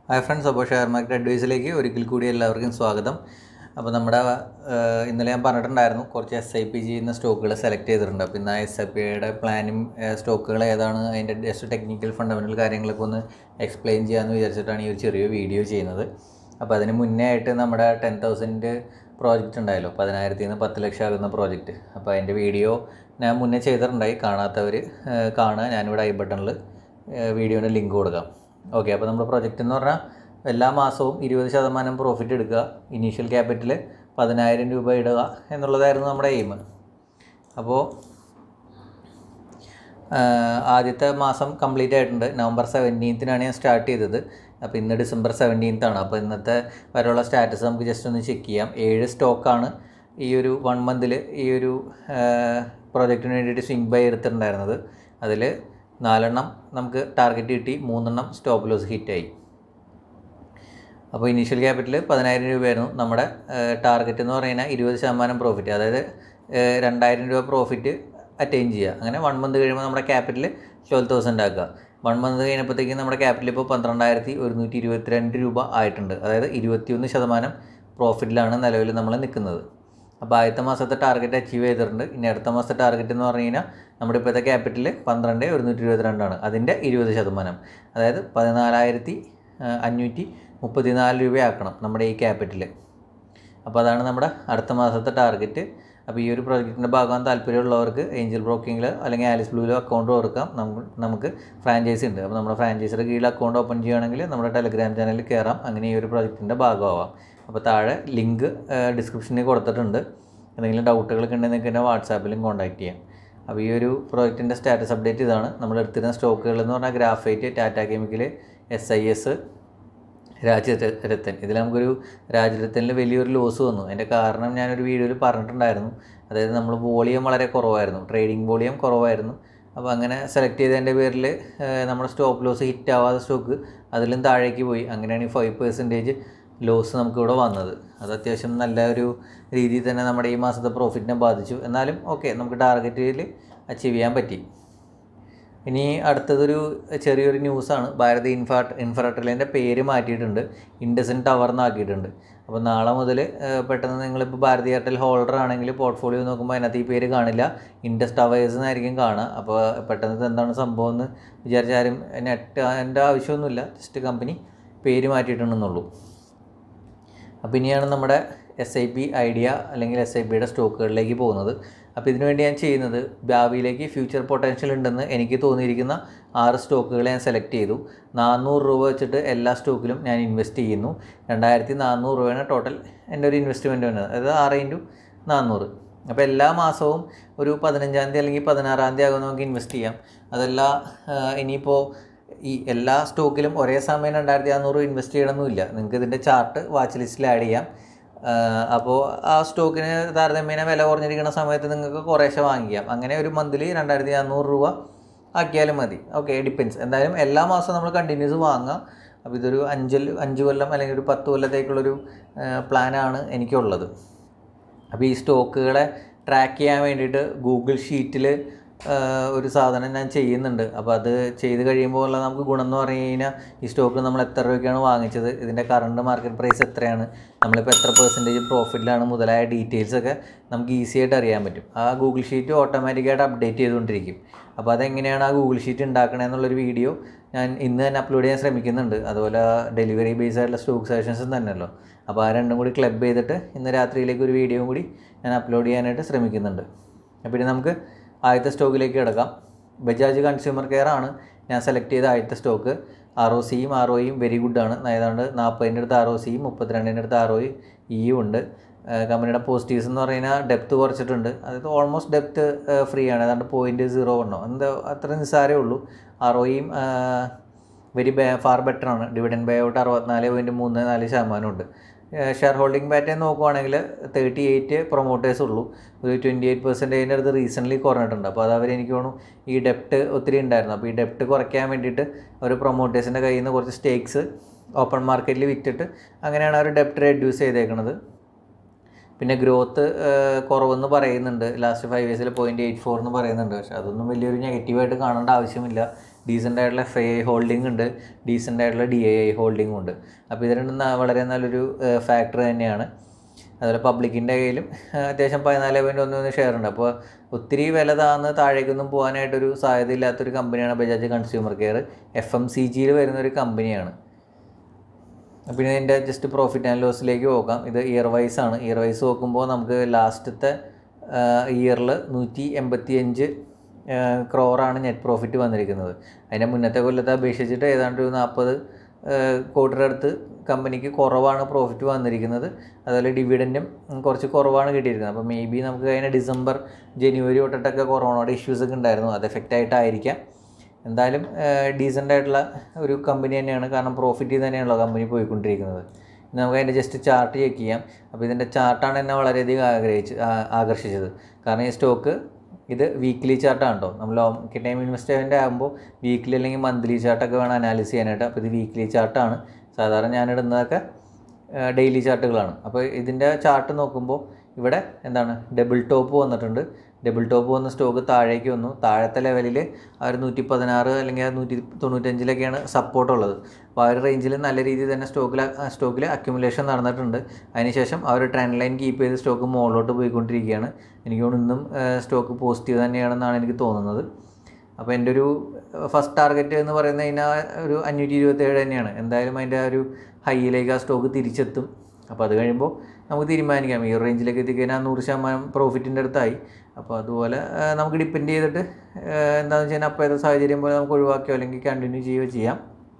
hi friends അപ്പോൾ share market അഡ്വൈസിലേക്ക് ഒരിക്കൽ കൂടി എല്ലാവർക്കും സ്വാഗതം അപ്പോൾ നമ്മുടെ ഏഹ്, ഇന്നലെ ഞാൻ പറഞ്ഞിട്ടുണ്ടായിരുന്നു കുറച്ച് എസ് ഐ പി ചെയ്യുന്ന സ്റ്റോക്കുകൾ സെലക്ട് ചെയ്തിട്ടുണ്ട് അപ്പോൾ ഇന്ന് ആ എസ് ഐ പിയുടെ പ്ലാനും സ്റ്റോക്കുകൾ ഏതാണ് അതിൻ്റെ ജസ്റ്റ് ടെക്നിക്കൽ ഫണ്ടമെൻ്റൽ കാര്യങ്ങളൊക്കെ ഒന്ന് എക്സ്പ്ലെയിൻ ചെയ്യാമെന്ന് വിചാരിച്ചിട്ടാണ് ഈ ഒരു ചെറിയ വീഡിയോ ചെയ്യുന്നത് അപ്പോൾ അതിന് മുന്നേ ആയിട്ട് നമ്മുടെ ടെൻ തൗസൻഡ് പ്രോജക്റ്റ് ഉണ്ടായല്ലോ പതിനായിരത്തിൽ നിന്ന് പത്ത് ലക്ഷം ആകുന്ന പ്രോജക്റ്റ് അപ്പോൾ അതിൻ്റെ വീഡിയോ ഞാൻ മുന്നേ ചെയ്തിട്ടുണ്ടായി കാണാത്തവർ കാണുക ഞാനിവിടെ ഐ ബട്ടണിൽ വീഡിയോൻ്റെ ലിങ്ക് കൊടുക്കാം ഓക്കെ അപ്പോൾ നമ്മുടെ പ്രൊജക്റ്റ് എന്ന് പറഞ്ഞാൽ എല്ലാ മാസവും ഇരുപത് ശതമാനം പ്രോഫിറ്റ് എടുക്കുക ഇനീഷ്യൽ ക്യാപിറ്റൽ പതിനായിരം രൂപ ഇടുക എന്നുള്ളതായിരുന്നു നമ്മുടെ എയിം അപ്പോൾ ആഹ് ആദ്യത്തെ മാസം കംപ്ലീറ്റ് ആയിട്ടുണ്ട് നവംബർ സെവൻറ്റീൻത്തിനാണ് ഞാൻ സ്റ്റാർട്ട് ചെയ്തത് അപ്പോൾ ഇന്ന് ഡിസംബർ സെവൻറ്റീൻത്താണ് അപ്പോൾ ഇന്നത്തെ വരെയുള്ള സ്റ്റാറ്റസ് നമുക്ക് ജസ്റ്റ് ഒന്ന് ചെക്ക് ചെയ്യാം ഏഴ് സ്റ്റോക്കാണ് ഈ ഒരു വൺ മന്തിൽ ഈ ഒരു പ്രോജക്റ്റിന് വേണ്ടിയിട്ട് സ്വിങ് ബൈ എടുത്തിട്ടുണ്ടായിരുന്നത് അതിൽ നാലെണ്ണം നമുക്ക് ടാർഗറ്റ് കിട്ടി മൂന്നെണ്ണം സ്റ്റോപ്പ് ലോസ് ഹിറ്റായി അപ്പോൾ ഇനീഷ്യൽ ക്യാപിറ്റൽ പതിനായിരം രൂപയായിരുന്നു നമ്മുടെ ടാർഗറ്റ് എന്ന് പറയുന്നത് ഇരുപത് ശതമാനം പ്രോഫിറ്റ് അതായത് ഏഹ് രണ്ടായിരം രൂപ പ്രോഫിറ്റ് അറ്റൈൻ ചെയ്യുക അങ്ങനെ വൺ മന്ത് കഴിയുമ്പോൾ നമ്മുടെ ക്യാപിറ്റൽ ട്വൽവ് തൗസൻഡ് ആക്കുക വൺ മന്ത് കഴിഞ്ഞപ്പോഴത്തേക്കും നമ്മുടെ ക്യാപിറ്റൽ ഇപ്പോൾ പന്ത്രണ്ടായിരത്തി ഒരുന്നൂറ്റി ഇരുപത്തിരണ്ട് രൂപ ആയിട്ടുണ്ട് അതായത് ഇരുപത്തിയൊന്ന് ശതമാനം പ്രോഫിറ്റിലാണ് നിലവിൽ നമ്മൾ നിൽക്കുന്നത് അപ്പോൾ ആദ്യത്തെ മാസത്തെ ടാർഗറ്റ് അച്ചീവ് ചെയ്തിട്ടുണ്ട് ഇനി അടുത്ത മാസത്തെ ടാർഗറ്റ് എന്ന് പറഞ്ഞു കഴിഞ്ഞാൽ നമ്മുടെ ഇപ്പോഴത്തെ ക്യാപിറ്റൽ പന്ത്രണ്ട് ഒരുന്നൂറ്റി ഇരുപത്തിരണ്ടാണ് അതിൻ്റെ ഇരുപത് ശതമാനം അതായത് പതിനാലായിരത്തി അഞ്ഞൂറ്റി മുപ്പത്തിനാല് രൂപയാക്കണം നമ്മുടെ ഈ ക്യാപിറ്റൽ അപ്പോൾ അതാണ് നമ്മുടെ അടുത്ത മാസത്തെ ടാർഗറ്റ് അപ്പോൾ ഈ ഒരു പ്രോജക്റ്റിൻ്റെ ഭാഗം താല്പര്യമുള്ളവർക്ക് ഏഞ്ചൽ ബ്രോക്കിങ്ങിൽ അല്ലെങ്കിൽ ആലിസ് ബ്ലൂവിലോ അക്കൗണ്ട് കൊടുക്കാം നമുക്ക് നമുക്ക് ഫ്രാഞ്ചൈസി ഉണ്ട് അപ്പോൾ നമ്മുടെ ഫ്രാഞ്ചൈസിയുടെ കീഴിൽ അക്കൗണ്ട് ഓപ്പൺ ചെയ്യുകയാണെങ്കിൽ നമ്മുടെ ടെലഗ്രാം ചാനലിൽ കയറാം അങ്ങനെ ഈ ഒരു പ്രോജക്റ്റിൻ്റെ ഭാഗമാവാം അപ്പോൾ താഴെ ലിങ്ക് ഡിസ്ക്രിപ്ഷനിൽ കൊടുത്തിട്ടുണ്ട് എന്തെങ്കിലും ഡൗട്ടുകളൊക്കെ ഉണ്ടെങ്കിൽ നിങ്ങൾക്ക് എന്നെ വാട്സാപ്പിലും കോൺടാക്ട് ചെയ്യാം അപ്പോൾ ഈ ഒരു പ്രോജക്റ്റിൻ്റെ സ്റ്റാറ്റസ് അപ്ഡേറ്റ് ഇതാണ് നമ്മൾ എടുത്തിരുന്ന സ്റ്റോക്കുകൾ എന്ന് പറഞ്ഞാൽ graphite Tata chemical S I S Rajratan ഇതിൽ നമുക്കൊരു രാജരത്തനിൽ വലിയൊരു ലോസ് വന്നു അതിൻ്റെ കാരണം ഞാനൊരു വീഡിയോയിൽ പറഞ്ഞിട്ടുണ്ടായിരുന്നു അതായത് നമ്മൾ വോളിയം വളരെ കുറവായിരുന്നു ട്രേഡിംഗ് വോളിയം കുറവായിരുന്നു അപ്പോൾ അങ്ങനെ സെലക്ട് ചെയ്തതിൻ്റെ പേരിൽ നമ്മുടെ സ്റ്റോപ്പ് ലോസ് ഹിറ്റ് ആവാതെ സ്റ്റോക്ക് അതിലും താഴേക്ക് പോയി അങ്ങനെയാണ് ഈ ഫൈവ് പെർസെൻറ്റേജ് ലോസ് നമുക്കിവിടെ വന്നത് അത് അത്യാവശ്യം നല്ല ഒരു രീതിയിൽ തന്നെ നമ്മുടെ ഈ മാസത്തെ പ്രോഫിറ്റിനെ ബാധിച്ചു എന്നാലും ഓക്കെ നമുക്ക് ടാർഗറ്റിൽ അച്ചീവ് ചെയ്യാൻ പറ്റി ഇനി അടുത്തതൊരു ചെറിയൊരു ന്യൂസാണ് ഭാരത് ഇൻഫാ ഇൻഫ്രാട്രിലിൻ്റെ പേര് മാറ്റിയിട്ടുണ്ട് ഇൻഡസൻ ടവർ എന്നാക്കിയിട്ടുണ്ട് അപ്പോൾ നാളെ മുതൽ പെട്ടെന്ന് നിങ്ങളിപ്പോൾ ഭാരതി എയർടെൽ ഹോൾഡർ ആണെങ്കിൽ പോർട്ട്ഫോളിയോ നോക്കുമ്പോൾ അതിനകത്ത് ഈ പേര് കാണില്ല ഇൻഡസ് ടവേഴ്സ് എന്നായിരിക്കും കാണുക അപ്പോൾ പെട്ടെന്ന് ഇത് എന്താണ് സംഭവം എന്ന് വിചാരിച്ചാലും നെറ്റ് അതിൻ്റെ ആവശ്യമൊന്നുമില്ല ജസ്റ്റ് കമ്പനി പേര് മാറ്റിയിട്ടുണ്ടെന്നുള്ളൂ അപ്പോൾ ഇനിയാണ് നമ്മുടെ എസ് ഐ പി ഐഡിയ അല്ലെങ്കിൽ എസ് ഐ പിയുടെ സ്റ്റോക്കുകളിലേക്ക് പോകുന്നത് അപ്പോൾ ഇതിനു വേണ്ടി ഞാൻ ചെയ്യുന്നത് ഭാവിയിലേക്ക് ഫ്യൂച്ചർ പൊട്ടൻഷ്യൽ ഉണ്ടെന്ന് എനിക്ക് തോന്നിയിരിക്കുന്ന ആറ് സ്റ്റോക്കുകൾ ഞാൻ സെലക്ട് ചെയ്തു നാനൂറ് രൂപ വെച്ചിട്ട് എല്ലാ സ്റ്റോക്കിലും ഞാൻ ഇൻവെസ്റ്റ് ചെയ്യുന്നു രണ്ടായിരത്തി നാനൂറ് രൂപയാണ് ടോട്ടൽ എൻ്റെ ഒരു ഇൻവെസ്റ്റ്മെൻറ്റ് വന്നത് അതായത് ആറ് ഇൻറ്റു നാനൂറ് അപ്പോൾ എല്ലാ മാസവും ഒരു പതിനഞ്ചാം തീയതി അല്ലെങ്കിൽ പതിനാറാം തീയതി ആകും നമുക്ക് ഇൻവെസ്റ്റ് ചെയ്യാം അതല്ല ആ, ഇനിയിപ്പോൾ ഈ എല്ലാ സ്റ്റോക്കിലും ഒരേ സമയം രണ്ടായിരത്തി നാനൂറ് ഇൻവെസ്റ്റ് ചെയ്യണമെന്നില്ല നിങ്ങൾക്ക് ഇതിൻ്റെ ചാർട്ട് വാച്ച് ലിസ്റ്റിൽ ആഡ് ചെയ്യാം അപ്പോൾ ആ സ്റ്റോക്കിന് താരതമ്യേന വില കുറഞ്ഞിരിക്കുന്ന സമയത്ത് നിങ്ങൾക്ക് കുറേശ്ശെ വാങ്ങിക്കാം അങ്ങനെ ഒരു മന്തിൽ രണ്ടായിരത്തി നാനൂറ് രൂപ ആക്കിയാലും മതി ഓക്കെ ഡിപ്പെൻസ് എന്തായാലും എല്ലാ മാസവും നമ്മൾ കണ്ടിന്യൂസ് വാങ്ങാം അപ്പോൾ ഇതൊരു അഞ്ച് അഞ്ച് കൊല്ലം അല്ലെങ്കിൽ ഒരു പത്ത് കൊല്ലത്തേക്കുള്ളൊരു പ്ലാനാണ് എനിക്കുള്ളത് അപ്പോൾ ഈ സ്റ്റോക്കുകളെ ട്രാക്ക് ചെയ്യാൻ വേണ്ടിയിട്ട് ഗൂഗിൾ ഷീറ്റിൽ ഒരു സാധനം ഞാൻ ചെയ്യുന്നുണ്ട് അപ്പോൾ അത് ചെയ്ത് കഴിയുമ്പോൾ ഉള്ള നമുക്ക് ഗുണം എന്ന് പറഞ്ഞു കഴിഞ്ഞാൽ ഈ സ്റ്റോക്ക് നമ്മൾ എത്ര രൂപയ്ക്കാണ് വാങ്ങിച്ചത് ഇതിൻ്റെ കറണ്ട് മാർക്കറ്റ് പ്രൈസ് എത്രയാണ് നമ്മളിപ്പോൾ എത്ര പെർസെൻറ്റേജ് പ്രോഫിറ്റിലാണ് മുതലായ ഡീറ്റെയിൽസ് ഒക്കെ നമുക്ക് ഈസി ആയിട്ട് അറിയാൻ പറ്റും ആ ഗൂഗിൾ ഷീറ്റ് ഓട്ടോമാറ്റിക്കായിട്ട് അപ്ഡേറ്റ് ചെയ്തുകൊണ്ടിരിക്കും അപ്പോൾ അതെങ്ങനെയാണ് ആ ഗൂഗിൾ ഷീറ്റ് ഉണ്ടാക്കണമെന്നുള്ളൊരു വീഡിയോ ഞാൻ ഇന്ന് തന്നെ അപ്ലോഡ് ചെയ്യാൻ ശ്രമിക്കുന്നുണ്ട് അതുപോലെ ഡെലിവറി ബേസ് ആയിട്ടുള്ള സ്റ്റോക്ക് സെഷൻസും തന്നെയല്ലോ അപ്പോൾ ആ രണ്ടും കൂടി ക്ലബ് ചെയ്തിട്ട് ഇന്ന് രാത്രിയിലേക്ക് ഒരു വീഡിയോ കൂടി ഞാൻ അപ്ലോഡ് ചെയ്യാനായിട്ട് ശ്രമിക്കുന്നുണ്ട് അപ്പോൾ ഇനി നമുക്ക് ആദ്യത്തെ സ്റ്റോക്കിലേക്ക് കിടക്കാം ബജാജ് കൺസ്യൂമർ കെയർ ആണ് ഞാൻ സെലക്ട് ചെയ്ത ആദ്യത്തെ സ്റ്റോക്ക് ആർ ഒ സിയും ആർ ഒയും വെരി ഗുഡാണ് ഏതാണ്ട് നാൽപ്പതിൻ്റെ അടുത്ത് ആർ ഒ സിയും മുപ്പത്തിരണ്ടിൻ്റെ അടുത്ത് ആർ ഒ ഇയും ഉണ്ട് കമ്പനിയുടെ പോസിറ്റീവ്സ് എന്ന് പറയുന്നത് ഡെപ്ത് കുറച്ചിട്ടുണ്ട് അതായത് ഓൾമോസ്റ്റ് ഡെപ്ത് ഫ്രീ ആണ് ഏതാണ്ട് പോയിൻറ്റ് സീറോ വണ്ണോ എന്താ അത്ര നിസ്സാരമേ ഉള്ളൂ ആർ ഒയും വെരി ബെ ഫാർ ബെറ്റർ ആണ് ഡിവിഡൻ ബേ ഔട്ട് അറുപത്തിനാല് പോയിൻറ്റ് മൂന്ന് നാല് ശതമാനമുണ്ട് ഷെയർ ഹോൾഡിംഗ് പാറ്റേൺ നോക്കുവാണെങ്കിൽ തേർട്ടി എയ്റ്റ് പ്രൊമോട്ടേഴ്സ് ഉള്ളൂ ഒരു ട്വൻറ്റി എയ്റ്റ് പെർസെൻറ്റേജിൻ്റെ അടുത്ത് റീസെൻ്റ്ലി കുറഞ്ഞിട്ടുണ്ട് അപ്പോൾ അത് അവർ എനിക്ക് തോന്നുന്നു ഈ ഡെപ്റ്റ് ഒത്തിരി ഉണ്ടായിരുന്നു അപ്പോൾ ഈ ഡെപ്റ്റ് കുറയ്ക്കാൻ വേണ്ടിയിട്ട് അവർ പ്രൊമോട്ടേഴ്സിൻ്റെ കയ്യിൽ നിന്ന് കുറച്ച് സ്റ്റേക്സ് ഓപ്പൺ മാർക്കറ്റിൽ വിറ്റിട്ട് അങ്ങനെയാണ് അവർ ഡെപ്റ്റ് റെഡ്യൂസ് ചെയ്തേക്കുന്നത് പിന്നെ ഗ്രോത്ത് കുറവെന്ന് പറയുന്നുണ്ട് ലാസ്റ്റ് ഫൈവ് ഇയേഴ്സിൽ പോയിൻറ്റ് എയ്റ്റ് ഫോർ എന്ന് പറയുന്നുണ്ട് പക്ഷേ അതൊന്നും വലിയൊരു നെഗറ്റീവായിട്ട് കാണേണ്ട ആവശ്യമില്ല ഡീസൻ്റ് ആയിട്ടുള്ള എഫ് ഐ ഐ ഹോൾഡിംഗ് ഉണ്ട് ഡീസൻ്റ് ആയിട്ടുള്ള ഡി ഐ ഐ ഹോൾഡിംഗും ഉണ്ട് അപ്പോൾ ഇത് രണ്ടും ന- വളരെ നല്ലൊരു ഫാക്ടർ തന്നെയാണ് അതുപോലെ പബ്ലിക്കിൻ്റെ കയ്യിലും ആ, അത്യാവശ്യം പതിനാല് പോയിൻറ്റ് ഒന്ന് ഒന്ന് ഷെയർ ഉണ്ട് അപ്പോൾ ഒത്തിരി വില താന്ന് താഴേക്കൊന്നും പോകാനായിട്ടൊരു സാധ്യത ഇല്ലാത്തൊരു കമ്പനിയാണ് Bajaj consumer care F M C ജിയിൽ വരുന്ന ഒരു കമ്പനിയാണ് പിന്നെ ഇതിൻ്റെ ജസ്റ്റ് പ്രോഫിറ്റ് ആൻഡ് ലോസിലേക്ക് നോക്കാം ഇത് ഇയർ വൈസ് ആണ് ഇയർ വൈസ് നോക്കുമ്പോൾ നമുക്ക് ലാസ്റ്റത്തെ ഇയറിൽ നൂറ്റി എൺപത്തി അഞ്ച് ക്രോറാണ് നെറ്റ് പ്രോഫിറ്റ് വന്നിരിക്കുന്നത് അതിൻ്റെ മുന്നത്തെ കൊല്ലത്തെ അപേക്ഷിച്ചിട്ട് ഏതാണ്ട് ഒരു നാൽപ്പത് കോടിയുടെ അടുത്ത് കമ്പനിക്ക് കുറവാണ് പ്രോഫിറ്റ് വന്നിരിക്കുന്നത് അതുപോലെ ഡിവിഡൻറ്റും കുറച്ച് കുറവാണ് കിട്ടിയിരിക്കുന്നത് അപ്പോൾ മേ ബി നമുക്ക് കഴിഞ്ഞ ഡിസംബർ ജനുവരി തൊട്ടിട്ടൊക്കെ കൊറോണയുടെ ഇഷ്യൂസ് ഒക്കെ ഉണ്ടായിരുന്നു അത് എഫക്റ്റ് ആയിട്ടായിരിക്കാം എന്തായാലും ഡീസൻ്റ് ആയിട്ടുള്ള ഒരു കമ്പനി തന്നെയാണ് കാരണം പ്രോഫിറ്റ് തന്നെയാണല്ലോ കമ്പനി പോയിക്കൊണ്ടിരിക്കുന്നത് ഇനി നമുക്ക് അതിൻ്റെ ജസ്റ്റ് ചാർട്ട് ചെക്ക് ചെയ്യാം അപ്പോൾ ഇതിൻ്റെ ചാർട്ടാണ് എന്നെ വളരെയധികം ആഗ്രഹിച്ച് ആ- ആകർഷിച്ചത് കാരണം ഈ സ്റ്റോക്ക് ഇത് വീക്ക്ലി ചാർട്ടാണ് കേട്ടോ നമ്മൾ ലോങ് ടൈം ഇൻവെസ്റ്റ്മെൻ്റ് ആകുമ്പോൾ വീക്ക്ലി അല്ലെങ്കിൽ മന്ത്ലി ചാർട്ടൊക്കെ വേണം അനാലിസ് ചെയ്യാനായിട്ട് അപ്പോൾ ഇത് വീക്ക്ലി ചാർട്ടാണ് സാധാരണ ഞാൻ ഇടുന്നതൊക്കെ ഡെയിലി ചാർട്ടുകളാണ് അപ്പോൾ ഇതിൻ്റെ ചാർട്ട് നോക്കുമ്പോൾ ഇവിടെ എന്താണ് ഡബിൾ ടോപ്പ് വന്നിട്ടുണ്ട് ഡബിൾ ടോപ്പ് വന്ന സ്റ്റോക്ക് താഴേക്ക് വന്നു താഴത്തെ ലെവലിൽ ആ ഒരു നൂറ്റി പതിനാറ് അല്ലെങ്കിൽ ആ നൂറ്റി തൊണ്ണൂറ്റഞ്ചിലൊക്കെയാണ് സപ്പോർട്ട് ഉള്ളത് അപ്പോൾ ആ ഒരു റേഞ്ചിൽ നല്ല രീതിയിൽ തന്നെ സ്റ്റോക്കിൽ സ്റ്റോക്കിൽ അക്യുമുലേഷൻ നടന്നിട്ടുണ്ട് അതിനുശേഷം ആ ഒരു ട്രെൻഡ് ലൈൻ കീപ്പ് ചെയ്ത് സ്റ്റോക്ക് മുകളിലോട്ട് പോയിക്കൊണ്ടിരിക്കുകയാണ് എനിക്ക് തോന്നുന്നു ഇന്നും സ്റ്റോക്ക് പോസിറ്റീവ് തന്നെയാണെന്നാണ് എനിക്ക് തോന്നുന്നത് അപ്പോൾ എൻ്റെ ഒരു ഫസ്റ്റ് ടാർഗറ്റ് എന്ന് പറയുന്നത് അതിന് ആ ഒരു അഞ്ഞൂറ്റി ഇരുപത്തേഴ് തന്നെയാണ് എന്തായാലും അതിൻ്റെ ആ ഒരു ഹൈയിലേക്ക് ആ സ്റ്റോക്ക് തിരിച്ചെത്തും അപ്പോൾ അത് കഴിയുമ്പോൾ നമുക്ക് തീരുമാനിക്കാം ഈ റേഞ്ചിലേക്ക് എത്തിക്കഴിഞ്ഞാൽ നൂറ് ശതമാനം പ്രോഫിറ്റിൻ്റെ അടുത്തായി അപ്പോൾ അതുപോലെ ആ, നമുക്ക് ഡിപ്പെൻഡ് ചെയ്തിട്ട് ആ, എന്താണെന്ന് വെച്ച് കഴിഞ്ഞാൽ അപ്പോൾ ഏത് സാഹചര്യം പോലെ നമുക്ക് ഒഴിവാക്കിയോ അല്ലെങ്കിൽ കണ്ടിന്യൂ ചെയ്യുകയോ ചെയ്യാം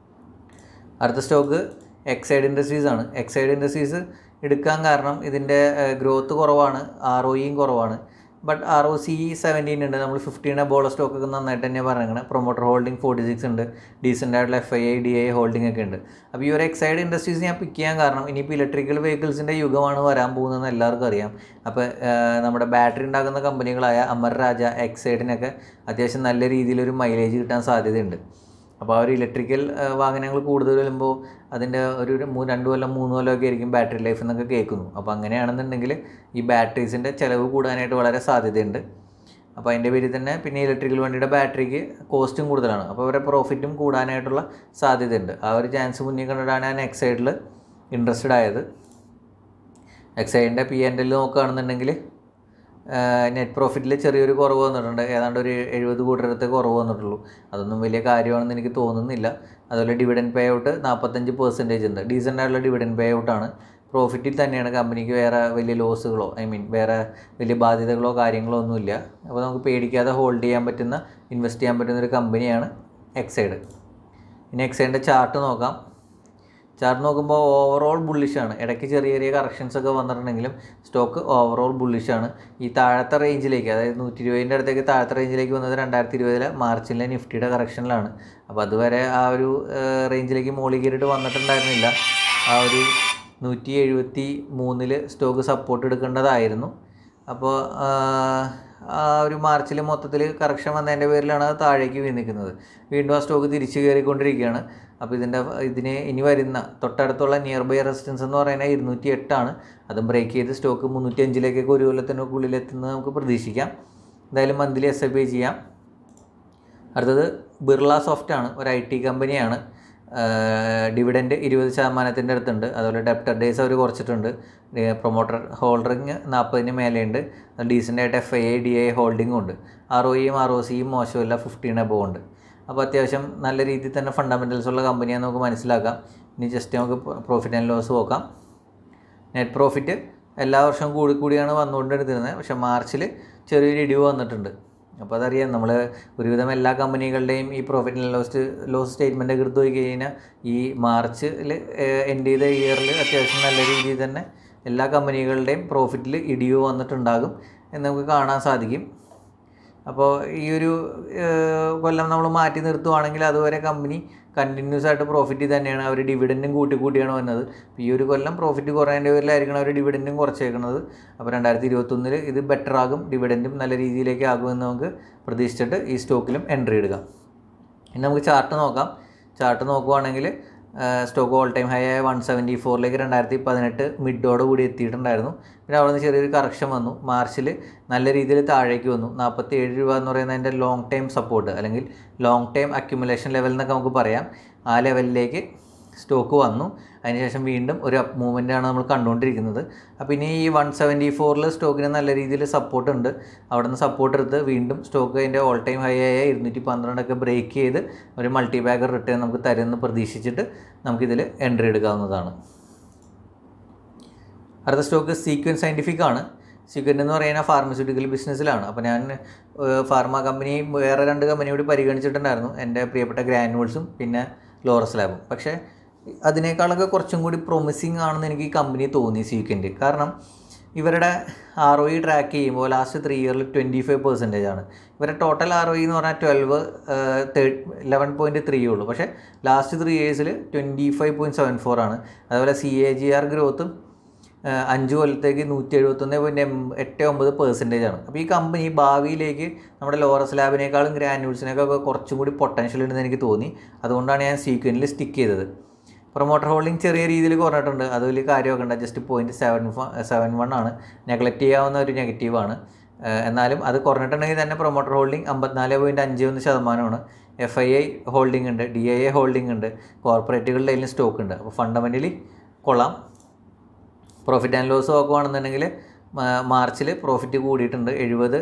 അടുത്ത സ്റ്റോക്ക് എക്സൈഡ് ഇൻഡസ്ട്രീസ് ആണ് എക്സൈഡ് ഇൻഡസ്ട്രീസ് എടുക്കാൻ കാരണം ഇതിൻ്റെ ഗ്രോത്ത് കുറവാണ് ആർ ഒ ഇയും കുറവാണ് but R O C seventeen ഉണ്ട് നമ്മൾ ഫിഫ്റ്റീൻ ബോളർ സ്റ്റോക്കൊക്കെ നന്നായിട്ട് തന്നെ പറഞ്ഞേക്കണം പ്രൊമോട്ടർ ഹോൾഡിംഗ് ഫോർട്ടി സിക്സ് ഉണ്ട് ഡീസൻ്റ് ആയിട്ടുള്ള F I I D I holding ഒക്കെ ഉണ്ട് അപ്പോൾ ഈ ഒരു എക്സൈഡ് ഇൻഡസ്ട്രീസ് ഞാൻ പിക്ക് ചെയ്യാൻ കാരണം ഇനിയിപ്പോൾ ഇലക്ട്രിക്കൽ വെഹിക്കിൾസിൻ്റെ യുഗമാണ് വരാൻ പോകുന്നതെന്ന് എല്ലാവർക്കും അറിയാം അപ്പോൾ നമ്മുടെ ബാറ്ററി ഉണ്ടാക്കുന്ന കമ്പനികളായ അമർ രാജ എക്സൈഡിനൊക്കെ അത്യാവശ്യം നല്ല രീതിയിലൊരു മൈലേജ് കിട്ടാൻ സാധ്യതയുണ്ട് അപ്പോൾ ആ ഒരു ഇലക്ട്രിക്കൽ വാഹനങ്ങൾ കൂടുതൽ വരുമ്പോൾ അതിൻ്റെ ഒരു ഒരു മൂ രണ്ട് കൊല്ലം മൂന്ന് കൊല്ലമൊക്കെ ആയിരിക്കും ബാറ്ററി ലൈഫ് എന്നൊക്കെ കേൾക്കുന്നു അപ്പോൾ അങ്ങനെയാണെന്നുണ്ടെങ്കിൽ ഈ ബാറ്ററീസിൻ്റെ ചിലവ് കൂടാനായിട്ട് വളരെ സാധ്യതയുണ്ട് അപ്പോൾ അതിൻ്റെ പേരിൽ തന്നെ പിന്നെ ഇലക്ട്രിക്കൽ വണ്ടിയുടെ ബാറ്ററിക്ക് കോസ്റ്റും കൂടുതലാണ് അപ്പോൾ അവരുടെ പ്രോഫിറ്റും കൂടാനായിട്ടുള്ള സാധ്യതയുണ്ട് ആ ഒരു ചാൻസ് മുന്നിൽ കണ്ടിട്ടാണ് ഞാൻ എക്സൈഡിൽ ഇൻട്രസ്റ്റഡ് ആയത് എക്സൈഡിൻ്റെ പി എൻ എൽ നോക്കുകയാണെന്നുണ്ടെങ്കിൽ നെറ്റ് പ്രോഫിറ്റിൽ ചെറിയൊരു കുറവ് വന്നിട്ടുണ്ട് ഏതാണ്ട് ഒരു എഴുപത് കോടി അടുത്ത് കുറവ് വന്നിട്ടുള്ളൂ അതൊന്നും വലിയ കാര്യമാണെന്ന് എനിക്ക് തോന്നുന്നില്ല അതുപോലെ ഡിവിഡൻ പേ ഔട്ട് നാൽപ്പത്തഞ്ച് പെർസെൻറ്റേജ് ഉണ്ട് ഡീസൻ്റ് ആയിട്ടുള്ള ഡിവിഡൻ പേ ഔട്ടാണ് പ്രോഫിറ്റിൽ തന്നെയാണ് കമ്പനിക്ക് വേറെ വലിയ ലോസുകളോ ഐ മീൻ വേറെ വലിയ ബാധ്യതകളോ കാര്യങ്ങളോ ഒന്നുമില്ല അപ്പോൾ നമുക്ക് പേടിക്കാതെ ഹോൾഡ് ചെയ്യാൻ പറ്റുന്ന ഇൻവെസ്റ്റ് ചെയ്യാൻ പറ്റുന്ന ഒരു കമ്പനിയാണ് എക്സൈഡ് ഇനി എക്സൈഡിൻ്റെ ചാർട്ട് നോക്കാം ചാർട്ട് നോക്കുമ്പോൾ ഓവറോൾ ബുള്ളിഷാണ് ഇടയ്ക്ക് ചെറിയ ചെറിയ കറക്ഷൻസ് ഒക്കെ വന്നിട്ടുണ്ടെങ്കിലും സ്റ്റോക്ക് ഓവറോൾ ബുള്ളിഷാണ് ഈ താഴത്തെ റേഞ്ചിലേക്ക് അതായത് നൂറ്റി ഇരുപതിൻ്റെ അടുത്തേക്ക് താഴത്തെ റേഞ്ചിലേക്ക് വന്നത് രണ്ടായിരത്തി ഇരുപതിലെ മാർച്ചിലെ നിഫ്റ്റിയുടെ കറക്ഷനിലാണ് അപ്പോൾ അതുവരെ ആ ഒരു റേഞ്ചിലേക്ക് മുകളിൽ കയറിയിട്ട് വന്നിട്ടുണ്ടായിരുന്നില്ല ആ ഒരു നൂറ്റി എഴുപത്തി മൂന്നിൽ സ്റ്റോക്ക് സപ്പോർട്ട് എടുക്കേണ്ടതായിരുന്നു അപ്പോൾ ആ ഒരു മാർച്ചിൽ മൊത്തത്തിൽ കറക്ഷൻ വന്നതിൻ്റെ പേരിലാണ് അത് താഴേക്ക് വീണ് നിൽക്കുന്നത് വീണ്ടും ആ സ്റ്റോക്ക് തിരിച്ചു കയറിക്കൊണ്ടിരിക്കുകയാണ് അപ്പോൾ ഇതിൻ്റെ ഇതിന് ഇനി വരുന്ന തൊട്ടടുത്തുള്ള നിയർ ബൈ റെസിസ്റ്റൻസ് എന്ന് പറയുന്നത് ഇരുന്നൂറ്റി എട്ടാണ് അതും ബ്രേക്ക് ചെയ്ത് സ്റ്റോക്ക് മുന്നൂറ്റി അഞ്ചിലേക്കൊക്കെ ഒരു കൊല്ലത്തിനുള്ളിൽ എത്തുന്നത് നമുക്ക് പ്രതീക്ഷിക്കാം എന്തായാലും മന്ത്ലി എസ് ഐ പി ചെയ്യാം അടുത്തത് ബിർള സോഫ്റ്റ് ആണ് ഒരു ഐ ടി കമ്പനിയാണ് ഡിവിഡൻഡ് ഇരുപത് ശതമാനത്തിൻ്റെ അടുത്തുണ്ട് അതുപോലെ ഡെപ്റ്റർ ഡേയ്സ് അവർ കുറച്ചിട്ടുണ്ട് പ്രൊമോട്ടർ ഹോൾഡറിങ് നാൽപ്പതിന് മേലെയുണ്ട് ഡീസൻ്റ് ആയിട്ട് F I I D I ഹോൾഡിങ്ങും ഉണ്ട് ആർ ഒ ഇയും ആർ ഒ സിയും മോശമില്ല ഫിഫ്റ്റീൻ എബോ ഉണ്ട് അപ്പോൾ അത്യാവശ്യം നല്ല രീതിയിൽ തന്നെ ഫണ്ടമെൻറ്റൽസ് ഉള്ള കമ്പനിയാണെന്ന് നമുക്ക് മനസ്സിലാക്കാം ഇനി ജസ്റ്റ് നമുക്ക് പ്രോഫിറ്റ് ആൻഡ് ലോസ് നോക്കാം നെറ്റ് പ്രോഫിറ്റ് എല്ലാ വർഷവും കൂടി കൂടിയാണ് വന്നുകൊണ്ടിരുന്നത് പക്ഷേ മാർച്ചിൽ ചെറിയൊരു ഇടിവ് വന്നിട്ടുണ്ട് അപ്പോൾ അതറിയാം നമ്മൾ ഒരുവിധം എല്ലാ കമ്പനികളുടെയും ഈ profit and loss loss statement ഒക്കെ എടുത്തു പോയി കഴിഞ്ഞാൽ ഈ മാർച്ചിൽ എൻഡ് ചെയ്ത ഇയറിൽ അത്യാവശ്യം നല്ല രീതിയിൽ തന്നെ എല്ലാ കമ്പനികളുടെയും പ്രോഫിറ്റിൽ ഇടിവ് വന്നിട്ടുണ്ടാകും എന്ന് നമുക്ക് കാണാൻ സാധിക്കും അപ്പോൾ ഈ ഒരു ഏഹ്, കൊല്ലം നമ്മൾ മാറ്റി നിർത്തുവാണെങ്കിൽ അതുവരെ കമ്പനി കണ്ടിന്യൂസ് ആയിട്ട് പ്രോഫിറ്റ് തന്നെയാണ് അവർ ഡിവിഡൻറ്റും കൂട്ടി കൂട്ടിയാണ് വന്നത് അപ്പോൾ ഈ ഒരു കൊല്ലം പ്രോഫിറ്റ് കുറേൻ്റെ പേരിലായിരിക്കണം അവർ ഡിവിഡൻറ്റും കുറച്ചേക്കുന്നത് അപ്പോൾ രണ്ടായിരത്തി ഇരുപത്തൊന്നിൽ ഇത് ബെറ്റർ ആകും ഡിവിഡൻറ്റും നല്ല രീതിയിലേക്ക് ആകുമെന്ന് നമുക്ക് പ്രതീക്ഷിച്ചിട്ട് ഈ സ്റ്റോക്കിലും എൻട്രി ഇടുക ഇനി നമുക്ക് ചാർട്ട് നോക്കാം ചാർട്ട് നോക്കുവാണെങ്കിൽ സ്റ്റോക്ക് ഓൾ ടൈം ഹൈ ആയ വൺ സെവൻറ്റി ഫോറിലേക്ക് രണ്ടായിരത്തി പതിനെട്ട് മിഡോട് കൂടി എത്തിയിട്ടുണ്ടായിരുന്നു പിന്നെ അവിടെ നിന്ന് ചെറിയൊരു കറക്ഷൻ വന്നു മാർച്ചിൽ നല്ല രീതിയിൽ താഴേക്ക് വന്നു നാൽപ്പത്തി ഏഴ് രൂപ എന്ന് പറയുന്നത് അതിൻ്റെ ലോങ് ടൈം സപ്പോർട്ട് അല്ലെങ്കിൽ ലോങ് ടൈം അക്യുമുലേഷൻ ലെവൽ എന്നൊക്കെ നമുക്ക് പറയാം ആ ലെവലിലേക്ക് സ്റ്റോക്ക് വന്നു അതിനുശേഷം വീണ്ടും ഒരു അപ്പ് മൂവ്മെൻ്റ് ആണ് നമ്മൾ കണ്ടുകൊണ്ടിരിക്കുന്നത് അപ്പോൾ ഇനി ഈ വൺ സെവൻറ്റി ഫോറിൽ സ്റ്റോക്കിന് നല്ല രീതിയിൽ സപ്പോർട്ട് ഉണ്ട് അവിടെ നിന്ന് സപ്പോർട്ട് എടുത്ത് വീണ്ടും സ്റ്റോക്ക് അതിൻ്റെ ഓൾ ടൈം ഹൈ ആയ ഇരുന്നൂറ്റി പന്ത്രണ്ടൊക്കെ ബ്രേക്ക് ചെയ്ത് ഒരു മൾട്ടി ബാഗർ റിട്ടേൺ നമുക്ക് തരുമെന്ന് പ്രതീക്ഷിച്ചിട്ട് നമുക്കിതിൽ എൻട്രി എടുക്കാവുന്നതാണ് അടുത്ത സ്റ്റോക്ക് സീക്വൻ സയൻറ്റിഫിക് ആണ് സീക്വൻ എന്ന് പറയുന്ന ഫാർമസ്യൂട്ടിക്കൽ ബിസിനസ്സിലാണ് അപ്പോൾ ഞാൻ ഫാർമ കമ്പനി വേറെ രണ്ട് കമ്പനി കൂടി പരിഗണിച്ചിട്ടുണ്ടായിരുന്നു എൻ്റെ പ്രിയപ്പെട്ട ഗ്രാനുവൽസും പിന്നെ ലോറസ് ലാബും പക്ഷേ അതിനേക്കാളൊക്കെ കുറച്ചും കൂടി പ്രൊമിസിങ് ആണെന്ന് എനിക്ക് ഈ കമ്പനി തോന്നി സീക്വൻ്റ് കാരണം ഇവരുടെ ആർ ഒ ഇ ട്രാക്ക് ചെയ്യുമ്പോൾ ലാസ്റ്റ് ത്രീ ഇയറിൽ ട്വൻറ്റി ഫൈവ് പെർസെൻറ്റേജ് ആണ് ഇവരുടെ ടോട്ടൽ ആർ ഒ ഇ എന്ന് പറഞ്ഞാൽ ട്വൽവ് ലെവൻ പോയിൻറ്റ് ത്രീ ഉള്ളൂ പക്ഷേ ലാസ്റ്റ് ത്രീ ഇയേഴ്സിൽ twenty five point seven four ആണ് അതുപോലെ സി എ ജി ആർ ഗ്രോത്തും അഞ്ച് കൊല്ലത്തേക്ക് നൂറ്റി എഴുപത്തൊന്ന് പോയിൻറ്റ് എട്ട് ഒമ്പത് പെർസെൻറ്റേജ് ആണ് അപ്പോൾ ഈ കമ്പനി ഭാവിയിലേക്ക് നമ്മുടെ ലോറസ് ലാബിനേക്കാളും ഗ്രാനുവൽസിനേക്കാളൊക്കെ കുറച്ചും കൂടി പൊട്ടൻഷ്യൽ ഉണ്ടെന്ന് എനിക്ക് തോന്നി അതുകൊണ്ടാണ് ഞാൻ സീക്വനിൽ സ്റ്റിക്ക് ചെയ്തത് പ്രൊമോട്ടർ ഹോൾഡിംഗ് ചെറിയ രീതിയിൽ കുറഞ്ഞിട്ടുണ്ട് അത് വലിയ കാര്യമൊക്കെ ഉണ്ട് just point seven seven one ആണ് നെഗ്ലക്റ്റ് ചെയ്യാവുന്ന ഒരു നെഗറ്റീവാണ് എന്നാലും അത് കുറഞ്ഞിട്ടുണ്ടെങ്കിൽ തന്നെ പ്രൊമോട്ടർ ഹോൾഡിംഗ് അമ്പത്തിനാല് പോയിൻറ്റ് അഞ്ച് ഒന്ന് ശതമാനമാണ് എഫ് ഐ ഐ ഹോൾഡിംഗ് ഉണ്ട് ഡി ഐ എ ഹോൾഡിംഗ് ഉണ്ട് കോർപ്പറേറ്റുകളുടെ കയ്യിലും സ്റ്റോക്ക് ഉണ്ട് അപ്പോൾ ഫണ്ടമെൻ്റലി കൊള്ളാം പ്രോഫിറ്റ് ആൻഡ് ലോസ് നോക്കുകയാണെന്നുണ്ടെങ്കിൽ മാർച്ചിൽ പ്രോഫിറ്റ് കൂടിയിട്ടുണ്ട് എഴുപത്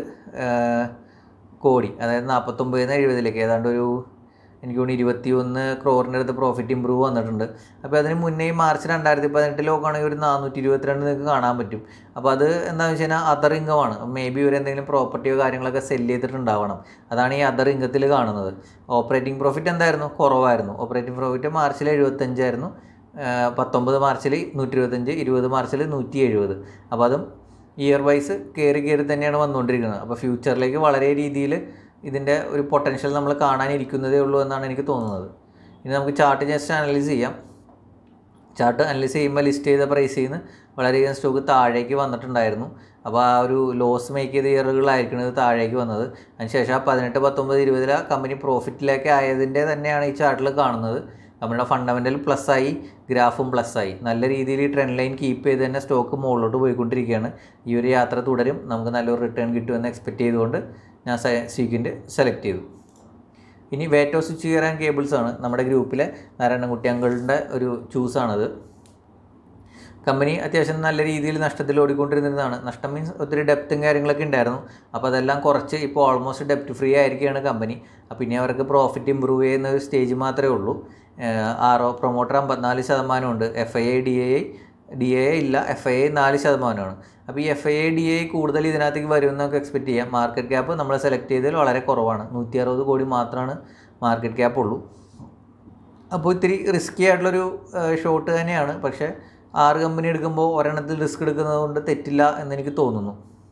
കോടി അതായത് നാൽപ്പത്തൊമ്പതിൽ നിന്ന് എഴുപതിലേക്ക് ഏതാണ്ട് ഒരു എനിക്ക് തോന്നുന്നു ഇരുപത്തി ഒന്ന് ക്രോറിൻ്റെ അടുത്ത് പ്രോഫിറ്റ് ഇമ്പ്രൂവ് വന്നിട്ടുണ്ട് അപ്പോൾ അതിന് മുന്നേ മാർച്ച് രണ്ടായിരത്തി പതിനെട്ടിൽ നോക്കുകയാണെങ്കിൽ ഒരു നാനൂറ്റി ഇരുപത്തിരണ്ട് നിങ്ങൾക്ക് കാണാൻ പറ്റും അപ്പോൾ അത് എന്താണെന്ന് വെച്ച് കഴിഞ്ഞാൽ അതർ ഇൻകമാണ് മേ ബി ഒരു എന്തെങ്കിലും പ്രോപ്പർട്ടിയോ കാര്യങ്ങളൊക്കെ സെല് ചെയ്തിട്ടുണ്ടാവണം അതാണ് ഈ അതർ ഇൻകത്തിൽ കാണുന്നത് ഓപ്പറേറ്റിംഗ് പ്രോഫിറ്റ് എന്തായിരുന്നു കുറവായിരുന്നു ഓപ്പറേറ്റിംഗ് പ്രോഫിറ്റ് മാർച്ചിൽ എഴുപത്തഞ്ചായിരുന്നു പത്തൊമ്പത് മാർച്ചിൽ നൂറ്റി ഇരുപത്തഞ്ച് ഇരുപത് മാർച്ചിൽ നൂറ്റി എഴുപത് അപ്പോൾ അതും ഇയർ വൈസ് കയറി കയറി തന്നെയാണ് വന്നുകൊണ്ടിരിക്കുന്നത് അപ്പോൾ ഫ്യൂച്ചറിലേക്ക് വളരെ രീതിയിൽ ഇതിൻ്റെ ഒരു പൊട്ടൻഷ്യൽ നമ്മൾ കാണാനിരിക്കുന്നതേ ഉള്ളൂ എന്നാണ് എനിക്ക് തോന്നുന്നത് ഇനി നമുക്ക് ചാർട്ട് ജസ്റ്റ് അനലൈസ് ചെയ്യാം ചാർട്ട് അനലൈസ് ചെയ്യുമ്പോൾ ലിസ്റ്റ് ചെയ്ത പ്രൈസിൽ നിന്ന് വളരെയധികം സ്റ്റോക്ക് താഴേക്ക് വന്നിട്ടുണ്ടായിരുന്നു അപ്പോൾ ആ ഒരു ലോസ് മേക്ക് ചെയ്ത ഇയറുകളായിരിക്കുന്നത് താഴേക്ക് വന്നത് അതിനുശേഷം ആ പതിനെട്ട് പത്തൊമ്പത് ഇരുപതിൽ കമ്പനി പ്രോഫിറ്റിലേക്ക് ആയതിൻ്റെ തന്നെയാണ് ഈ ചാർട്ടിൽ കാണുന്നത് നമ്മുടെ ഫണ്ടമെൻ്റൽ പ്ലസ് ആയി ഗ്രാഫും പ്ലസ് ആയി നല്ല രീതിയിൽ ഈ ട്രെൻഡ് ലൈൻ കീപ്പ് ചെയ്ത് തന്നെ സ്റ്റോക്ക് മുകളിലോട്ട് പോയിക്കൊണ്ടിരിക്കുകയാണ് ഈ ഒരു യാത്ര തുടരും നമുക്ക് നല്ലൊരു റിട്ടേൺ കിട്ടുമെന്ന് എക്സ്പെക്റ്റ് ചെയ്തുകൊണ്ട് ഞാൻ സീക്വൻ്റ് സെലക്ട് ചെയ്തു ഇനി Veto switchgear and cables ആണ് നമ്മുടെ ഗ്രൂപ്പിലെ നാരായണൻകുട്ടി അങ്കളുടെ ഒരു ചൂസാണത് കമ്പനി അത്യാവശ്യം നല്ല രീതിയിൽ നഷ്ടത്തിൽ ഓടിക്കൊണ്ടിരുന്നതാണ് നഷ്ടം മീൻസ് ഒത്തിരി ഡെപ്തും കാര്യങ്ങളൊക്കെ ഉണ്ടായിരുന്നു അപ്പോൾ അതെല്ലാം കുറച്ച് ഇപ്പോൾ ഓൾമോസ്റ്റ് ഡെപ്റ്റ് ഫ്രീ ആയിരിക്കുകയാണ് കമ്പനി അപ്പോൾ ഇനി അവർക്ക് പ്രോഫിറ്റ് ഇമ്പ്രൂവ് ചെയ്യുന്ന ഒരു സ്റ്റേജ് മാത്രമേ ഉള്ളൂ ആർ ഒ പ്രൊമോട്ടർ അമ്പത്തിനാല് ശതമാനമുണ്ട് F I I D I D A ഇല്ല എഫ് ഐ ഐ നാല് ശതമാനമാണ് അപ്പോൾ ഈ F I I D I കൂടുതൽ ഇതിനകത്തേക്ക് വരുമെന്ന് നമുക്ക് എക്സ്പെക്റ്റ് ചെയ്യാം മാർക്കറ്റ് ക്യാപ്പ് നമ്മൾ സെലക്ട് ചെയ്തതിൽ വളരെ കുറവാണ് നൂറ്റി അറുപത് കോടി മാത്രമാണ് മാർക്കറ്റ് ക്യാപ്പ് ഉള്ളൂ അപ്പോൾ ഇത്തിരി റിസ്ക്കി ആയിട്ടുള്ളൊരു ഷോട്ട് തന്നെയാണ് പക്ഷേ ആറ് കമ്പനി എടുക്കുമ്പോൾ ഒരെണ്ണത്തിൽ റിസ്ക് എടുക്കുന്നത് കൊണ്ട് തെറ്റില്ല എന്നെനിക്ക് തോന്നുന്നു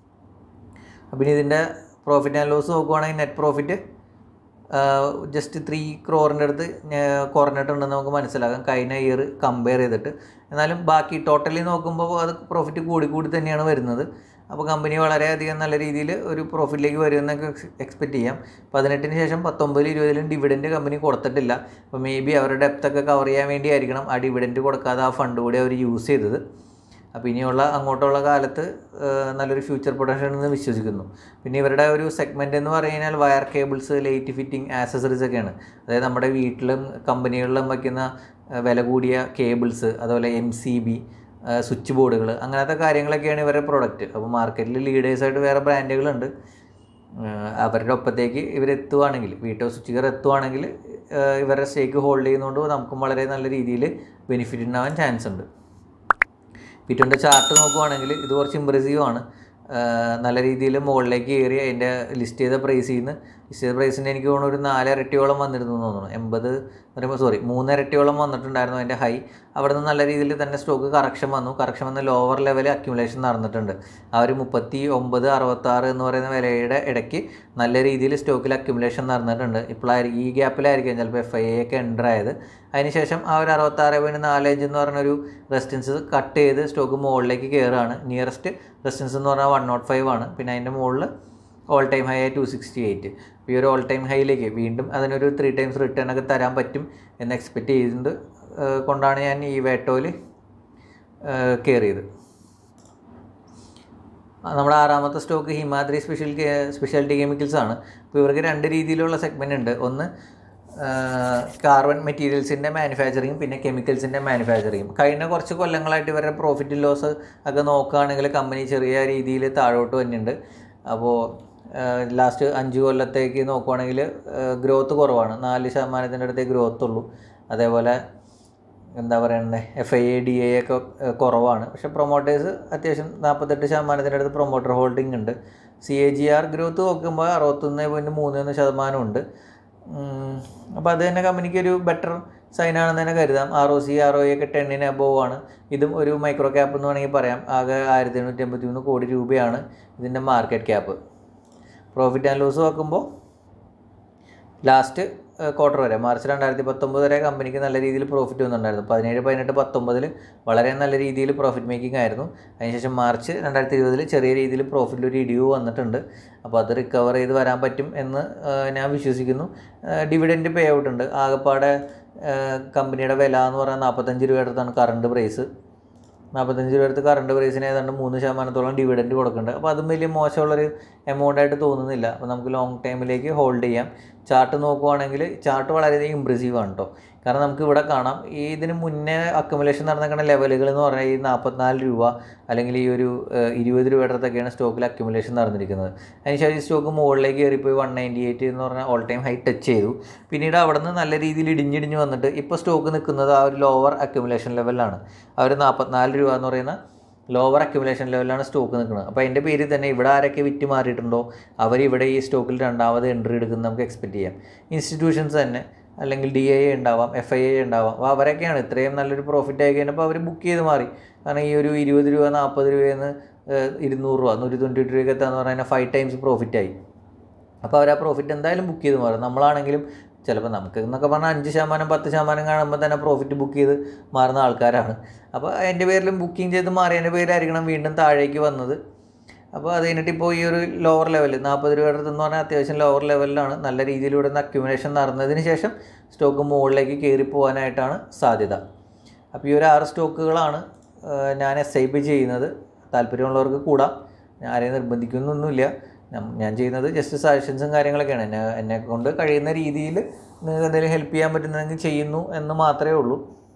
അപ്പം ഇനി ഇതിൻ്റെ പ്രോഫിറ്റ് ആൻഡ് ലോസ് നോക്കുവാണെങ്കിൽ നെറ്റ് പ്രോഫിറ്റ് ജസ്റ്റ് ത്രീ ക്രോറിൻ്റെ അടുത്ത് കുറഞ്ഞിട്ടുണ്ടെന്ന് നമുക്ക് മനസ്സിലാക്കാം കഴിഞ്ഞ ഇയർ കമ്പയർ ചെയ്തിട്ട് എന്നാലും ബാക്കി ടോട്ടലി നോക്കുമ്പോൾ അത് പ്രോഫിറ്റ് കൂടി കൂടി തന്നെയാണ് വരുന്നത് അപ്പോൾ കമ്പനി വളരെയധികം നല്ല രീതിയിൽ ഒരു പ്രോഫിറ്റിലേക്ക് വരുമെന്നൊക്കെ എക്സ്പെക്റ്റ് ചെയ്യാം പതിനെട്ടിന് ശേഷം പത്തൊമ്പതിൽ ഇരുപതിലും ഡിവിഡൻറ്റ് കമ്പനി കൊടുത്തിട്ടില്ല അപ്പോൾ മേ ബി അവരുടെ ഡെപ്തൊക്കെ കവർ ചെയ്യാൻ വേണ്ടിയായിരിക്കണം ആ ഡിവിഡൻറ്റ് കൊടുക്കാതെ ആ ഫണ്ട് കൂടി അവർ യൂസ് ചെയ്തത് അപ്പോൾ ഇനിയുള്ള അങ്ങോട്ടുള്ള കാലത്ത് നല്ലൊരു ഫ്യൂച്ചർ പൊട്ടൻഷ്യൽ ഉണ്ടെന്ന് വിശ്വസിക്കുന്നു പിന്നെ ഇവരുടെ ഒരു സെഗ്മെൻ്റ് എന്ന് പറഞ്ഞാൽ wire cables light fitting accessories ഒക്കെയാണ് അതായത് നമ്മുടെ വീട്ടിലും കമ്പനികളിലും വയ്ക്കുന്ന വില കൂടിയ കേബിൾസ് അതുപോലെ എം സി ബി സ്വിച്ച് ബോർഡുകൾ അങ്ങനത്തെ കാര്യങ്ങളൊക്കെയാണ് ഇവരുടെ പ്രൊഡക്റ്റ് അപ്പോൾ മാർക്കറ്റിൽ ലീഡേഴ്സായിട്ട് വേറെ ബ്രാൻഡുകളുണ്ട് അവരുടെ ഒപ്പത്തേക്ക് ഇവരെത്തുവാണെങ്കിൽ വീട്ടോ സ്വിച്ച് ഗിയർ എത്തുവാണെങ്കിൽ ഇവരുടെ സ്റ്റേക്ക് ഹോൾഡ് ചെയ്യുന്നതുകൊണ്ട് നമുക്കും വളരെ നല്ല രീതിയിൽ ബെനിഫിറ്റ് ഉണ്ടാവാൻ ചാൻസ് ഉണ്ട് പിറ്റോൻ്റെ ചാർട്ട് നോക്കുവാണെങ്കിൽ ഇത് കുറച്ച് ഇമ്പ്രസീവ് ആണ് നല്ല രീതിയിൽ മുകളിലേക്ക് കയറി അതിൻ്റെ ലിസ്റ്റ് ചെയ്ത പ്രൈസിൽ നിന്ന് ലിസ്റ്റ് ചെയ്ത പ്രൈസിൻ്റെ എനിക്ക് തോന്നുന്നു ഒരു നാലിരട്ടിയോളം വന്നിരുന്നു എന്ന് തോന്നുന്നു എൺപത് പറയുമ്പോൾ സോറി മൂന്നിരട്ടിയോളം വന്നിട്ടുണ്ടായിരുന്നു അതിൻ്റെ ഹൈ അവിടെ നിന്ന് നല്ല രീതിയിൽ തന്നെ സ്റ്റോക്ക് കറക്ഷൻ വന്നു കറക്ഷൻ വന്ന് ലോവർ ലെവൽ അക്യുമുലേഷൻ നടന്നിട്ടുണ്ട് ആ ഒരു മുപ്പത്തി ഒമ്പത് അറുപത്താറ് എന്ന് പറയുന്ന വിലയുടെ ഇടയ്ക്ക് നല്ല രീതിയിൽ സ്റ്റോക്കിൽ അക്യുമുലേഷൻ നടന്നിട്ടുണ്ട് ഇപ്പോഴായിരിക്കും ഈ ഗ്യാപ്പിലായിരിക്കും ചിലപ്പോൾ എഫ് ഐ എ ഒക്കെ എൻ്റർ ആയത് അതിനുശേഷം ആ ഒരു അറുപത്താറ് പോയിൻറ്റ് നാല് അഞ്ച് എന്ന് പറഞ്ഞൊരു റെസിസ്റ്റൻസ് കട്ട് ചെയ്ത് സ്റ്റോക്ക് മുകളിലേക്ക് കയറുകയാണ് നിയറസ്റ്റ് റെസിസ്റ്റൻസ് എന്ന് പറഞ്ഞാൽ വൺ നോട്ട് ഫൈവ് ആണ് പിന്നെ അതിൻ്റെ മുകളിൽ ഓൾ ടൈം ഹൈ ആയ ടു സിക്സ്റ്റി എയ്റ്റ് ഈ ഒരു ഓൾ ടൈം ഹൈയിലേക്ക് വീണ്ടും അതിനൊരു ത്രീ ടൈംസ് റിട്ടേൺ ഒക്കെ തരാൻ പറ്റും എന്ന് എക്സ്പെക്റ്റ് ചെയ്യുന്നുണ്ട് കൊണ്ടാണ് ഞാൻ ഈ വേട്ടോയിൽ കയറിയത് ആ, നമ്മുടെ ആറാമത്തെ stock Himadri special speciality chemicals ആണ് അപ്പോൾ ഇവർക്ക് രണ്ട് രീതിയിലുള്ള സെഗ്മെൻ്റ് ഉണ്ട് ഒന്ന് കാർബൺ മെറ്റീരിയൽസിൻ്റെ മാനുഫാക്ചറിങ് പിന്നെ കെമിക്കൽസിൻ്റെ മാനുഫാക്ചറിങ് കഴിഞ്ഞ കുറച്ച് കൊല്ലങ്ങളായിട്ട് ഇവരുടെ പ്രോഫിറ്റ് ലോസ് ഒക്കെ നോക്കുകയാണെങ്കിൽ കമ്പനി ചെറിയ രീതിയിൽ താഴോട്ട് വരുന്നുണ്ട് അപ്പോൾ ലാസ്റ്റ് അഞ്ച് കൊല്ലത്തേക്ക് നോക്കുവാണെങ്കിൽ ഗ്രോത്ത് കുറവാണ് നാല് ശതമാനത്തിൻ്റെ അടുത്തേ ഗ്രോത്ത് ഉള്ളൂ അതേപോലെ എന്താ പറയുന്നത് F I A D A ഒക്കെ ഏഹ്, കുറവാണ് പക്ഷെ പ്രൊമോട്ടേഴ്സ് അത്യാവശ്യം നാൽപ്പത്തെട്ട് ശതമാനത്തിൻ്റെ അടുത്ത് പ്രൊമോട്ടർ ഹോൾഡിംഗ് ഉണ്ട് C A G R growth നോക്കുമ്പോൾ അറുപത്തൊന്ന് പോയിൻറ്റ് മൂന്ന് ഒന്ന് ശതമാനമുണ്ട് അപ്പോൾ അത് തന്നെ കമ്പനിക്ക് ഒരു ബെറ്റർ സൈനാണെന്ന് തന്നെ കരുതാം R O C R O ഒക്കെ ടെന്നിന് അബോവ് ആണ് ഇതും ഒരു മൈക്രോ ക്യാപ്പ് എന്ന് വേണമെങ്കിൽ പറയാം ആകെ ആയിരത്തി എണ്ണൂറ്റി അമ്പത്തി മൂന്ന് കോടി രൂപയാണ് ഇതിൻ്റെ market cap profit and loss നോക്കുമ്പോൾ ലാസ്റ്റ് ക്വാർട്ടർ വരെ മാർച്ച് രണ്ടായിരത്തി പത്തൊമ്പത് വരെ കമ്പനിക്ക് നല്ല രീതിയിൽ പ്രോഫിറ്റ് വന്നിട്ടുണ്ടായിരുന്നു പതിനേഴ് പതിനെട്ട് പത്തൊമ്പതിൽ വളരെ നല്ല രീതിയിൽ പ്രോഫിറ്റ് മേക്കിംഗ് ആയിരുന്നു അതിനുശേഷം മാർച്ച് രണ്ടായിരത്തി ഇരുപതിൽ ചെറിയ രീതിയിൽ പ്രോഫിറ്റിൽ ഒരു ഇടിവ് വന്നിട്ടുണ്ട് അപ്പോൾ അത് റിക്കവർ ചെയ്ത് വരാൻ പറ്റും എന്ന് ആ, ഞാൻ വിശ്വസിക്കുന്നു ഡിവിഡൻറ്റ് പേ ഔട്ട് ഉണ്ട് ആകെപ്പാടെ ആ, കമ്പനിയുടെ വില എന്ന് പറയുന്നത് നാൽപ്പത്തഞ്ച് രൂപയുടെ അടുത്താണ് കറണ്ട് പ്രൈസ് നാൽപ്പത്തഞ്ച് രൂപ അടുത്ത് കറണ്ട് പ്രൈസിന് ഏതാണ്ട് മൂന്ന് ശതമാനത്തോളം ഡിവിഡൻറ്റ് കൊടുക്കുന്നുണ്ട് അപ്പോൾ അതും വലിയ മോശമുള്ളൊരു എമൗണ്ട് ആയിട്ട് തോന്നുന്നില്ല അപ്പോൾ നമുക്ക് ലോങ് ടൈമിലേക്ക് ഹോൾഡ് ചെയ്യാം ചാർട്ട് നോക്കുവാണെങ്കിൽ ചാർട്ട് വളരെയധികം ഇമ്പ്രസീവ് ആണ് കേട്ടോ കാരണം നമുക്ക് ഇവിടെ കാണാം ഈ ഇതിന് മുന്നേ അക്കുമുലേഷൻ നടന്നിരിക്കുന്ന ലെവലുകൾ എന്ന് പറഞ്ഞാൽ ഈ നാൽപ്പത്തിനാല് രൂപ അല്ലെങ്കിൽ ഈ ഒരു ഏഹ്, ഇരുപത് രൂപയുടെ അടുത്തൊക്കെയാണ് സ്റ്റോക്കിൽ അക്യുമുലേഷൻ നടന്നിരിക്കുന്നത് അതിനുശേഷം ഈ സ്റ്റോക്ക് മുകളിലേക്ക് കയറിപ്പോയി വൺ നയൻറ്റി എയ്റ്റ് എന്ന് പറഞ്ഞാൽ ഓൾ ടൈം ഹൈ ടച്ച് ചെയ്തു പിന്നീട് അവിടെ നിന്ന് നല്ല രീതിയിൽ ഇടിഞ്ഞിടിഞ്ഞ് വന്നിട്ട് ഇപ്പോൾ സ്റ്റോക്ക് നിൽക്കുന്നത് ആ ഒരു ലോവർ അക്യുമുലേഷൻ ലെവലിലാണ് ആ ഒരു നാൽപ്പത്തിനാല് രൂപ എന്ന് പറയുന്ന ലോവർ അക്യുമുലേഷൻ ലെവലിലാണ് സ്റ്റോക്ക് നിൽക്കുന്നത് അപ്പോൾ അതിൻ്റെ പേരിൽ തന്നെ ഇവിടെ ആരൊക്കെ വിറ്റ് മാറിയിട്ടുണ്ടോ അവർ ഇവിടെ ഈ സ്റ്റോക്കിൽ രണ്ടാമത് എൻട്രി എടുക്കുന്നത് നമുക്ക് എക്സ്പെക്റ്റ് ചെയ്യാം ഇൻസ്റ്റിറ്റ്യൂഷൻസ് തന്നെ അല്ലെങ്കിൽ ഡി ഐ എ ഉണ്ടാവാം എഫ് ഐ എ ഉണ്ടാവാം അപ്പോൾ അവരൊക്കെയാണ് ഇത്രയും നല്ലൊരു പ്രോഫിറ്റ് ആയി കഴിഞ്ഞപ്പോൾ അവർ ബുക്ക് ചെയ്ത് മാറി കാരണം ഈ ഒരു ഇരുപത് രൂപ നാൽപ്പത് രൂപയിൽ നിന്ന് ഇരുന്നൂറ് രൂപ നൂറ്റി തൊണ്ണൂറ്റി രൂപയ്ക്ക് എത്താന്ന് പറഞ്ഞാൽ ഫൈവ് ടൈംസ് പ്രോഫിറ്റായി അപ്പോൾ അവർ ആ പ്രോഫിറ്റ് എന്തായാലും ബുക്ക് ചെയ്ത് മാറും നമ്മളാണെങ്കിലും ചിലപ്പോൾ നമുക്ക് എന്നൊക്കെ പറഞ്ഞാൽ അഞ്ച് ശതമാനം പത്ത് ശതമാനം കാണുമ്പോൾ തന്നെ പ്രോഫിറ്റ് ബുക്ക് ചെയ്ത് മാറുന്ന ആൾക്കാരാണ് അപ്പോൾ എൻ്റെ പേരിലും ബുക്കിംഗ് ചെയ്ത് മാറിയതിൻ്റെ പേരായിരിക്കണം വീണ്ടും താഴേക്ക് വന്നത് അപ്പോൾ അത് കഴിഞ്ഞിട്ട് ഇപ്പോൾ ഈ ഒരു ലോവർ ലെവൽ നാൽപ്പത് രൂപയുടെ അടുത്ത് എന്ന് പറഞ്ഞാൽ അത്യാവശ്യം ലോവർ ലെവലിലാണ് നല്ല രീതിയിൽ ഇവിടെ നിന്ന് അക്യുമുലേഷൻ നടന്നതിന് ശേഷം സ്റ്റോക്ക് മുകളിലേക്ക് കയറി പോകാനായിട്ടാണ് സാധ്യത അപ്പോൾ ഈ ഒരു ആറ് സ്റ്റോക്കുകളാണ് ആ, ഞാൻ എസ് ഐ പി ചെയ്യുന്നത് താല്പര്യമുള്ളവർക്ക് കൂടാം ഞാൻ ആരെയും നിർബന്ധിക്കുന്നൊന്നുമില്ല നം- ഞാൻ ചെയ്യുന്നത് ജസ്റ്റ് സജഷൻസും കാര്യങ്ങളൊക്കെയാണ് എന്നെ എന്നെ കൊണ്ട് കഴിയുന്ന രീതിയിൽ നിങ്ങൾക്ക് എന്തെങ്കിലും ഹെൽപ്പ് ചെയ്യാൻ പറ്റുന്നതെങ്കിൽ ചെയ്യുന്നു എന്ന് മാത്രമേ ഉള്ളൂ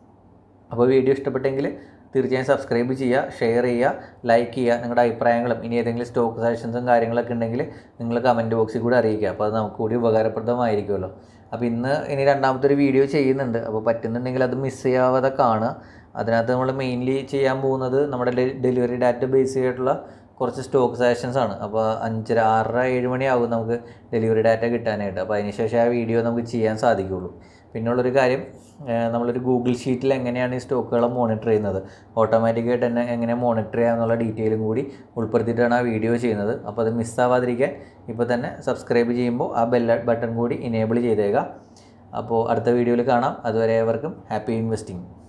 അപ്പോൾ വീഡിയോ ഇഷ്ടപ്പെട്ടെങ്കിൽ തീർച്ചയായും സബ്സ്ക്രൈബ് ചെയ്യുക ഷെയർ ചെയ്യുക ലൈക്ക് ചെയ്യുക നിങ്ങളുടെ അഭിപ്രായങ്ങളും ഇനി ഏതെങ്കിലും സ്റ്റോക്ക് സജഷൻസും കാര്യങ്ങളൊക്കെ ഉണ്ടെങ്കിൽ നിങ്ങൾ കമൻറ്റ് ബോക്സിൽ കൂടി അറിയിക്കുക അപ്പോൾ അത് നമുക്ക് കൂടി ഉപകാരപ്രദമായിരിക്കുമല്ലോ അപ്പോൾ ഇന്ന് ഇനി രണ്ടാമത്തെ ഒരു വീഡിയോ ചെയ്യുന്നുണ്ട് അപ്പോൾ പറ്റുന്നുണ്ടെങ്കിൽ അത് മിസ് ചെയ്യാതെ കാണുക അതിനകത്ത് നമ്മൾ മെയിൻലി ചെയ്യാൻ പോകുന്നത് നമ്മുടെ ഡെലിവറി ഡാറ്റ ബേസ് ചെയ്തിട്ടുള്ള കുറച്ച് സ്റ്റോക്ക് സജഷൻസ് ആണ് അപ്പോൾ അഞ്ചര ആറര ഏഴ് മണിയാകും നമുക്ക് ഡെലിവറി ഡാറ്റ കിട്ടാനായിട്ട് അപ്പോൾ അതിനുശേഷം ആ വീഡിയോ നമുക്ക് ചെയ്യാൻ സാധിക്കുകയുള്ളൂ പിന്നുള്ളൊരു കാര്യം ഏഹ് നമ്മളൊരു ഗൂഗിൾ ഷീറ്റിൽ എങ്ങനെയാണ് ഈ സ്റ്റോക്കുകളെ മോണിറ്റർ ചെയ്യുന്നത് ഓട്ടോമാറ്റിക്കായിട്ട് തന്നെ എങ്ങനെ മോണിറ്റർ ചെയ്യാമെന്നുള്ള ഡീറ്റെയിലും കൂടി ഉൾപ്പെടുത്തിയിട്ടാണ് ആ വീഡിയോ ചെയ്യുന്നത് അപ്പോൾ അത് മിസ്സാവാതിരിക്കാൻ ഇപ്പോൾ തന്നെ സബ്സ്ക്രൈബ് ചെയ്യുമ്പോൾ ആ ബെൽ ബട്ടൺ കൂടി ഇനേബിൾ ചെയ്തേക്കുക അപ്പോൾ അടുത്ത വീഡിയോയിൽ കാണാം അതുവരെ ഏവർക്കും ഹാപ്പി ഇൻവെസ്റ്റിംഗ്